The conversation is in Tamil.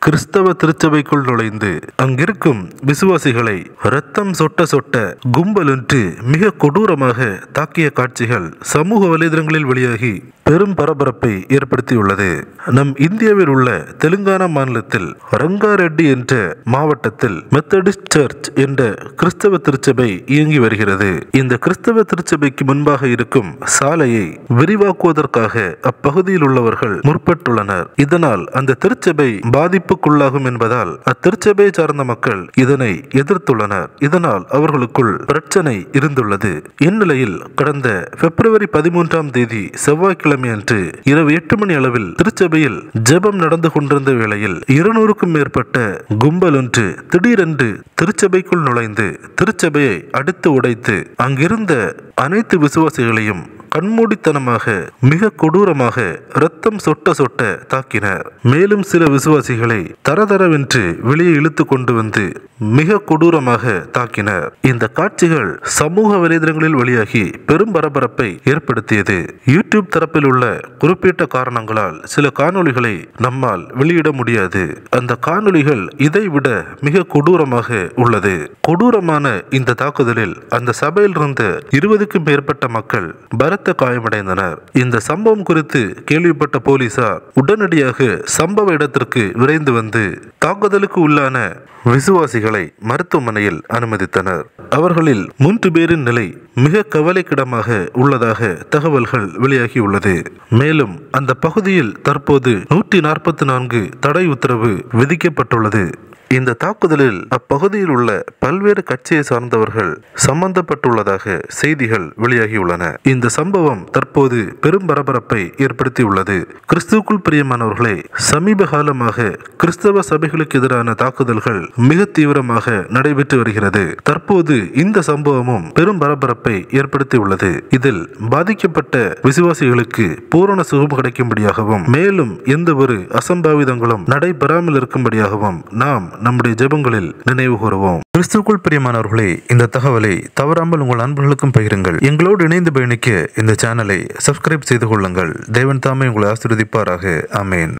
கிறிஸ்தவ திருச்சபைக்குள் நுழைந்து அங்கிருக்கும் விசுவாசிகளை ரத்தம் சொட்ட சொட்ட கும்பலொன்று மிக கொடூரமாக தாக்கிய காட்சிகள் சமூக வலைதளங்களில் வெளியாகி பெரும் பரபரப்பை ஏற்படுத்தியுள்ளது நம் இந்தியாவில் உள்ள தெலுங்கானா மாநிலத்தில் ரங்காரெட்டி என்ற மாவட்டத்தில் மெத்தடிஸ்ட் சர்ச் என்ற கிறிஸ்தவ திருச்சபை இயங்கி வருகிறது இந்த கிறிஸ்தவ திருச்சபைக்கு முன்பாக இருக்கும் சாலையை விரிவாக்குவதற்காக அப்பகுதியில் உள்ளவர்கள் முற்பட்டுள்ளனர் இதனால் அந்த திருச்சபை பாதிப்புக்குள்ளாகும் என்பதால் அத்திருச்சபையை சார்ந்த மக்கள் இதனை எதிர்த்துள்ளனர் இதனால் அவர்களுக்குள் பிரச்சனை இருந்துள்ளது இந்நிலையில் கடந்த பிப்ரவரி பதிமூன்றாம் தேதி செவ்வாய்க்கிழமை அன்று இரவு எட்டு மணி அளவில் திருச்சபையில் ஜெபம் நடந்து கொண்டிருந்த வேளையில் இருநூறுக்கும் மேற்பட்ட கும்பல் ஒன்று திடீரென்று திருச்சபைக்குள் நுழைந்து திருச்சபையை அடித்து உடைத்து அங்கிருந்த அனைத்து விசுவாசிகளையும் கண்மூடித்தனமாக மிக கொடூரமாக ரத்தம் சொட்ட சொட்ட தாக்கினர் மேலும் சில விசுவாசிகளை தரதரவென்று வெளியே இழுத்து கொண்டு வந்து மிக கொடூரமாக தாக்கினர் இந்த காட்சிகள் சமூக வலைதளங்களில் வெளியாகி பெரும் பரபரப்பை ஏற்படுத்தியது யூடியூப் தரப்பில் உள்ள குறிப்பிட்ட காரணங்களால் சில காணொளிகளை நம்மால் வெளியிட முடியாது அந்த காணொளிகள் இதைவிட மிக கொடூரமாக உள்ளது கொடூரமான இந்த தாக்குதலில் அந்த சபையில் இருந்த இருபதுக்கும் மேற்பட்ட மக்கள் பலத்த காயமடைந்தனர் இந்த சம்பவம் குறித்து கேள்விப்பட்ட போலீசார் உடனடியாக சம்பவ இடத்திற்கு விரைந்து வந்து தாக்குதலுக்கு உள்ளான விசுவாசிகளை மருத்துவமனையில் அனுமதித்தனர் அவர்களில் மூன்று பேரின் நிலை மிக கவலைக்கிடமாக உள்ளதாக தகவல்கள் வெளியாகியுள்ளது மேலும் அந்த பகுதியில் தற்போது நூற்றி நாற்பத்தி நான்கு தடை உத்தரவு விதிக்கப்பட்டுள்ளது இந்த தாக்குதலில் அப்பகுதியில் உள்ள பல்வேறு கட்சியை சார்ந்தவர்கள் சம்பந்தப்பட்டுள்ளதாக செய்திகள் வெளியாகியுள்ளன இந்த சம்பவம் தற்போது பெரும் பரபரப்பை ஏற்படுத்தியுள்ளது கிறிஸ்துவுக்குள் பிரியமானவர்களே சமீப காலமாக கிறிஸ்தவ சபைகளுக்கு எதிரான தாக்குதல்கள் மிக தீவிரமாக நடைபெற்று வருகிறது தற்போது இந்த சம்பவமும் பெரும் பரபரப்பை ஏற்படுத்தியுள்ளது இதில் பாதிக்கப்பட்ட விசுவாசிகளுக்கு பூரண சுகம் கிடைக்கும்படியாகவும் மேலும் எந்த ஒரு அசம்பாவிதங்களும் நடைபெறாமல் இருக்கும்படியாகவும் நாம் நம்முடைய ஜெபங்களில் நினைவு கூறுவோம் கிறிஸ்துக்குள் பிரியமானவர்களே இந்த தகவலை தவறாமல் உங்கள் நண்பர்களுக்கும் பகிருங்கள் எங்களோடு இணைந்து பயணிக்க இந்த சேனலை சப்ஸ்கிரைப் செய்து கொள்ளுங்கள் தேவன் தாமே உங்களை ஆசீர்வதிப்பாராக ஆமேன்